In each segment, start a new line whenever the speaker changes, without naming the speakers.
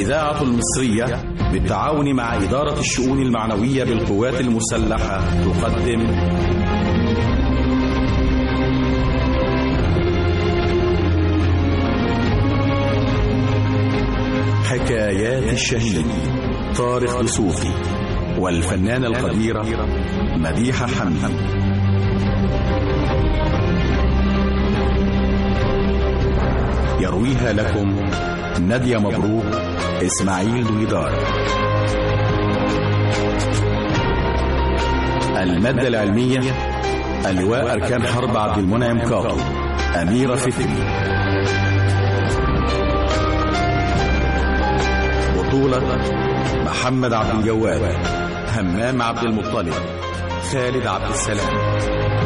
الإذاعة المصرية بالتعاون مع إدارة الشؤون المعنوية بالقوات المسلحة تقدم حكايات الشهيد طارق دسوقي والفنانة القديرة مديحة حمدي يرويها لكم نادية مبروك إسماعيل دويدار المادة العلمية اللواء أركان حرب عبد المنعم كاطو أميرة فكري بطولة محمد عبد الجواد همام عبد المطلب خالد عبد السلام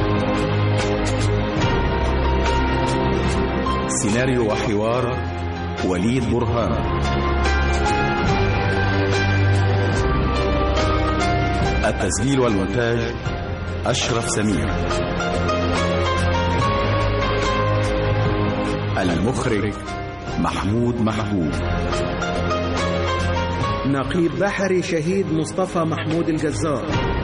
سيناريو وحوار وليد برهان التسجيل والمونتاج أشرف سمير المخرج محمود محبوب
نقيب بحري شهيد مصطفى محمود الجزار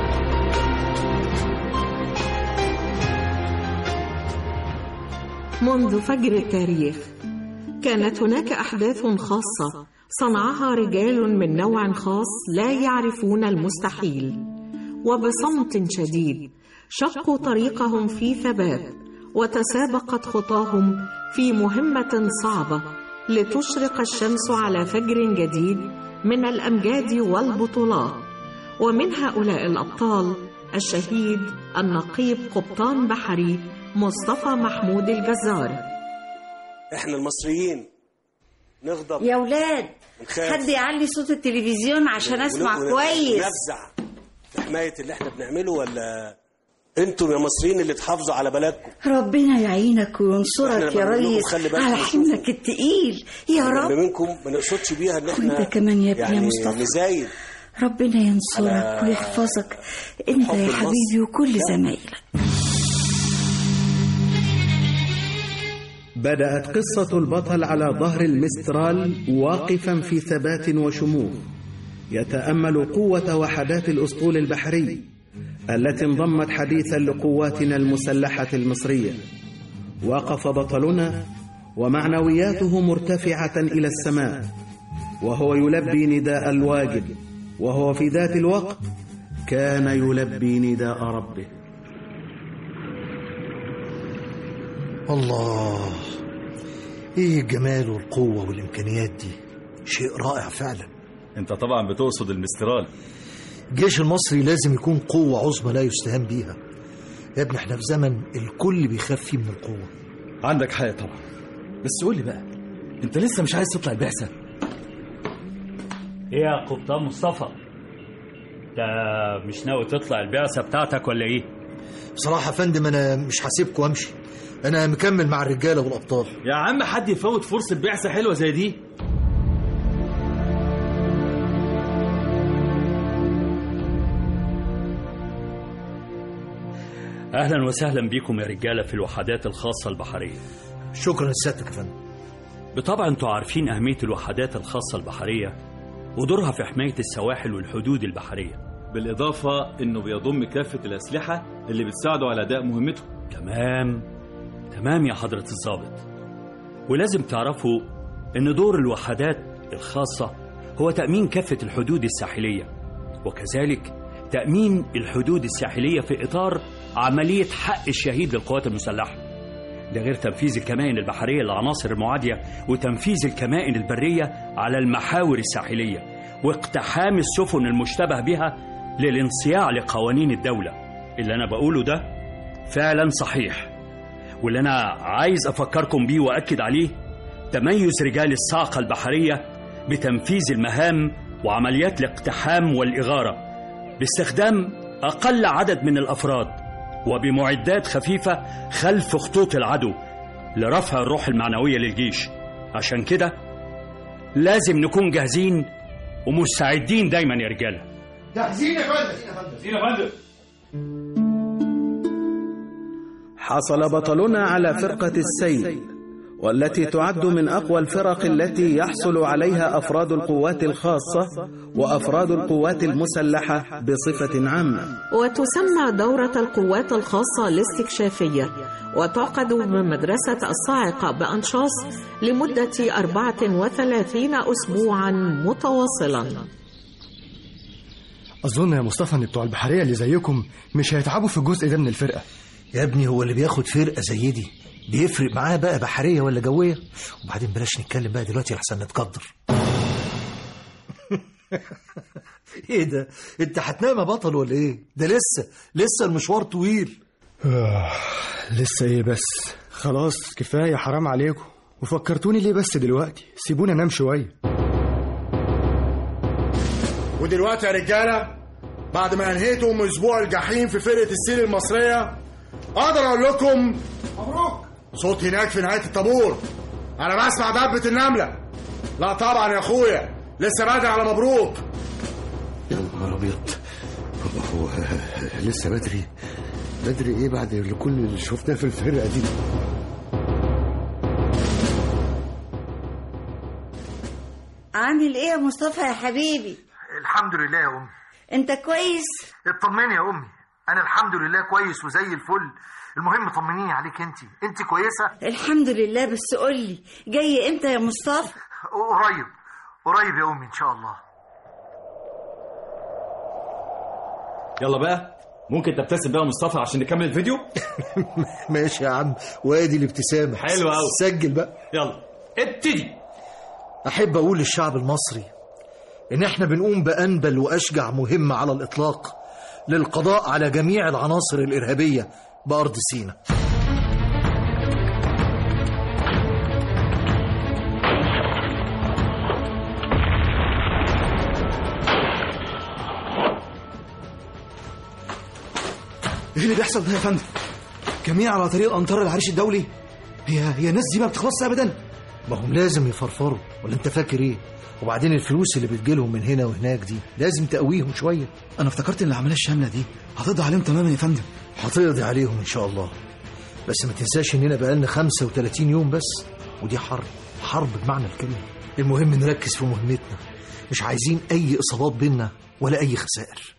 منذ فجر التاريخ كانت هناك أحداث خاصة صنعها رجال من نوع خاص لا يعرفون المستحيل وبصمت شديد شقوا طريقهم في ثبات وتسابقت خطاهم في مهمة صعبة لتشرق الشمس على فجر جديد من الأمجاد والبطولات ومن هؤلاء الأبطال الشهيد النقيب قبطان بحري مصطفى محمود الجزار
احنا المصريين نغضب
يا ولاد
ونخاف.
حد يعلي صوت التلفزيون عشان اسمع
ون-
كويس
ونفزع في حماية اللي احنا بنعمله ولا انتم يا مصريين اللي تحافظوا على بلدكم
ربنا يعينك
إحنا
وينصرك
لما
يا
بنقول لكم
ريس
خلي بالكم
على
وشوفوا.
حملك التقيل يا
لما
رب
منكم ما نقصدش بيها ان احنا
وانت كمان يا ابني يا
يعني
مصطفى.
نزايد
ربنا ينصرك
على
ويحفظك انت
حب
يا
المصر.
حبيبي وكل
لا.
زمايلك
بدأت قصة البطل على ظهر المسترال واقفا في ثبات وشموخ يتأمل قوة وحدات الأسطول البحري التي انضمت حديثا لقواتنا المسلحة المصرية وقف بطلنا ومعنوياته مرتفعة إلى السماء وهو يلبي نداء الواجب وهو في ذات الوقت كان يلبي نداء ربه
الله ايه الجمال والقوة والامكانيات دي شيء رائع فعلا
انت طبعا بتقصد المسترال
الجيش المصري لازم يكون قوة عظمى لا يستهان بيها يا ابني احنا في زمن الكل بيخاف فيه من القوة
عندك حق طبعا بس قول لي بقى انت لسه مش عايز تطلع البعثة
ايه يا قبطان مصطفى انت مش ناوي تطلع البعثه بتاعتك ولا ايه
بصراحة يا فندم انا مش هسيبكم وامشي انا مكمل مع الرجالة والابطال
يا عم حد يفوت فرصة بعثة حلوة زي دي
اهلا وسهلا بيكم يا رجاله في الوحدات الخاصه البحريه
شكرا لسيادتك يا فندم
بطبع انتوا عارفين اهميه الوحدات الخاصه البحريه ودورها في حمايه السواحل والحدود البحريه
بالإضافة إنه بيضم كافة الأسلحة اللي بتساعده على أداء مهمته
تمام تمام يا حضره الضابط ولازم تعرفوا ان دور الوحدات الخاصه هو تامين كافه الحدود الساحليه وكذلك تامين الحدود الساحليه في اطار عمليه حق الشهيد للقوات المسلحه ده غير تنفيذ الكمائن البحريه للعناصر المعاديه وتنفيذ الكمائن البريه على المحاور الساحليه واقتحام السفن المشتبه بها للانصياع لقوانين الدوله اللي انا بقوله ده فعلا صحيح واللي أنا عايز أفكركم بيه وأكد عليه تميز رجال الصاعقة البحرية بتنفيذ المهام وعمليات الاقتحام والإغارة باستخدام أقل عدد من الأفراد وبمعدات خفيفة خلف خطوط العدو لرفع الروح المعنوية للجيش عشان كده لازم نكون جاهزين ومستعدين دايما يا رجاله
جاهزين يا فندم
حصل بطلنا على فرقة السيل والتي تعد من أقوى الفرق التي يحصل عليها أفراد القوات الخاصة وأفراد القوات المسلحة بصفة عامة
وتسمى دورة القوات الخاصة الاستكشافية وتعقد بمدرسة الصاعقة بأنشاص لمدة 34 أسبوعا متواصلا
أظن يا مصطفى إن بتوع البحرية اللي زيكم مش هيتعبوا في الجزء ده من الفرقة
يا ابني هو اللي بياخد فرقة زي دي بيفرق معاه بقى بحرية ولا جوية وبعدين بلاش نتكلم بقى دلوقتي لحسن نتقدر ايه ده انت هتنام يا بطل ولا ايه ده لسه لسه المشوار طويل
آه لسه ايه بس خلاص كفاية حرام عليكم وفكرتوني ليه بس دلوقتي سيبونا نام شوية
ودلوقتي يا رجالة بعد ما انهيتم اسبوع الجحيم في فرقة السيل المصرية اقدر اقول لكم مبروك صوت هناك في نهاية الطابور انا بسمع دبة النملة لا طبعا يا اخويا لسه بدري على مبروك
يا نهار ابيض هو هو لسه بدري بدري ايه بعد اللي كل اللي شفناه في الفرقه دي
عامل ايه يا مصطفى يا حبيبي
الحمد لله يا امي
انت كويس
اطمني يا امي انا الحمد لله كويس وزي الفل المهم طمنيني عليك انت انت كويسه
الحمد لله بس قولي جاي امتى يا مصطفى
قريب قريب يا امي ان شاء الله
يلا بقى ممكن تبتسم بقى يا مصطفى عشان نكمل الفيديو
ماشي يا عم وادي الابتسامه
حلو قوي
سجل بقى
يلا ابتدي
احب اقول للشعب المصري ان احنا بنقوم بانبل واشجع مهمه على الاطلاق للقضاء على جميع العناصر الارهابيه بارض سيناء
ايه اللي بيحصل ده يا فندم؟ جميع على طريق الانطار العريش الدولي هي هي الناس دي ما بتخلصش ابدا
ما هم لازم يفرفروا ولا انت فاكر ايه وبعدين الفلوس اللي بتجيلهم من هنا وهناك دي لازم تقويهم شويه
انا افتكرت ان العمليه الشامله دي هتقضي عليهم تماما يا فندم
هتقضي عليهم ان شاء الله بس ما تنساش اننا بقالنا 35 يوم بس ودي حرب حرب بمعنى الكلمه المهم نركز في مهمتنا مش عايزين اي اصابات بينا ولا اي خسائر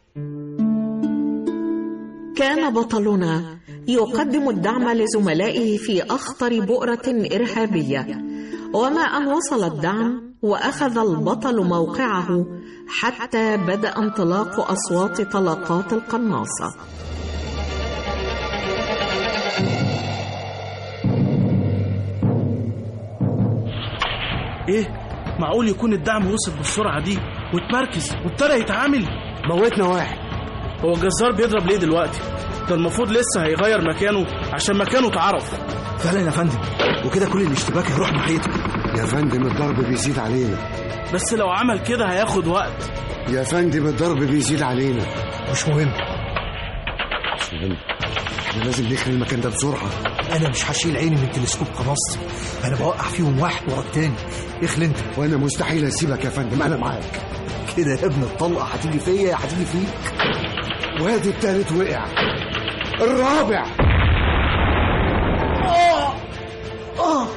كان بطلنا يقدم الدعم لزملائه في أخطر بؤرة إرهابية وما أن وصل الدعم وأخذ البطل موقعه حتى بدأ انطلاق أصوات طلقات القناصة
ايه معقول يكون الدعم وصل بالسرعه دي واتمركز وابتدى يتعامل
موتنا واحد
هو الجزار بيضرب ليه دلوقتي ده المفروض لسه هيغير مكانه عشان مكانه اتعرف
فعلا يا فندم وكده كل الاشتباك هيروح ناحيته
يا فندم الضرب بيزيد علينا
بس لو عمل كده هياخد وقت
يا فندم الضرب بيزيد علينا
مش مهم
مش مهم احنا لازم نخلي المكان ده بسرعه
انا مش هشيل عيني من تلسكوب قناصتي انا بوقع فيهم واحد ورا التاني اخلي انت
وانا مستحيل اسيبك يا فندم انا معاك
كده يا ابن الطلقه هتيجي فيا يا هتيجي فيك
وادي التالت وقع الرابع
اه اه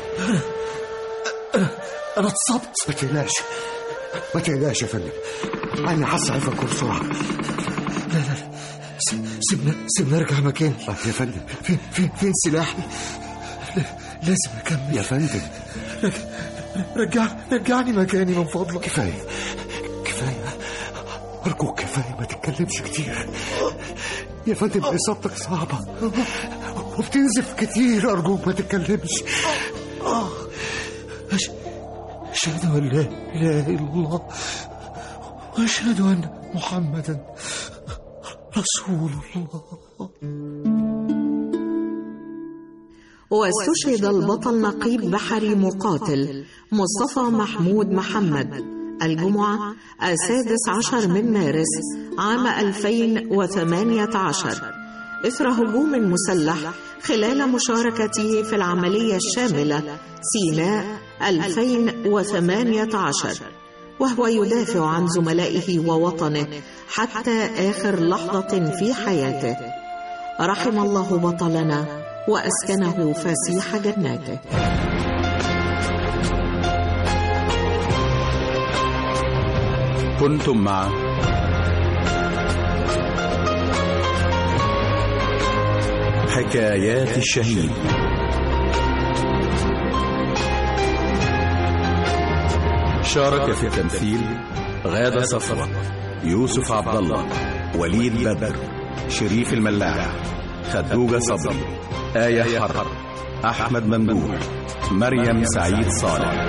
انا اتصبت
ما تقلقش ما تقلقش يا فندم انا هسعفك بسرعه
لا لا سيبنا سيبنا ارجع مكاني
يا فندم
فين فين فين سلاحي لازم اكمل
يا فندم
رجع رجعني مكاني من فضلك
كفايه كفايه ارجوك كفايه ما تتكلمش كتير يا فندم اصابتك صعبه وبتنزف كتير ارجوك ما تتكلمش
اشهد ان لا اله الا الله واشهد ان محمدا رسول الله
واستشهد البطل نقيب بحري مقاتل مصطفى محمود محمد الجمعة السادس عشر من مارس عام 2018 إثر هجوم مسلح خلال مشاركته في العملية الشاملة سيناء 2018 وهو يدافع عن زملائه ووطنه حتى آخر لحظة في حياته رحم الله بطلنا وأسكنه فسيح جناته
كنتم مع حكايات الشهيد شارك في التمثيل غادة صفوة يوسف عبد الله وليد بدر شريف الملاح خدوجة صبري آية حرب أحمد ممدوح مريم سعيد صالح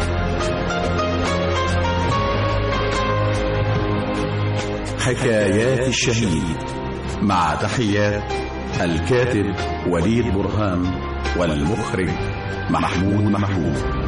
حكايات الشهيد مع تحيات الكاتب وليد برهان والمخرج محمود محمود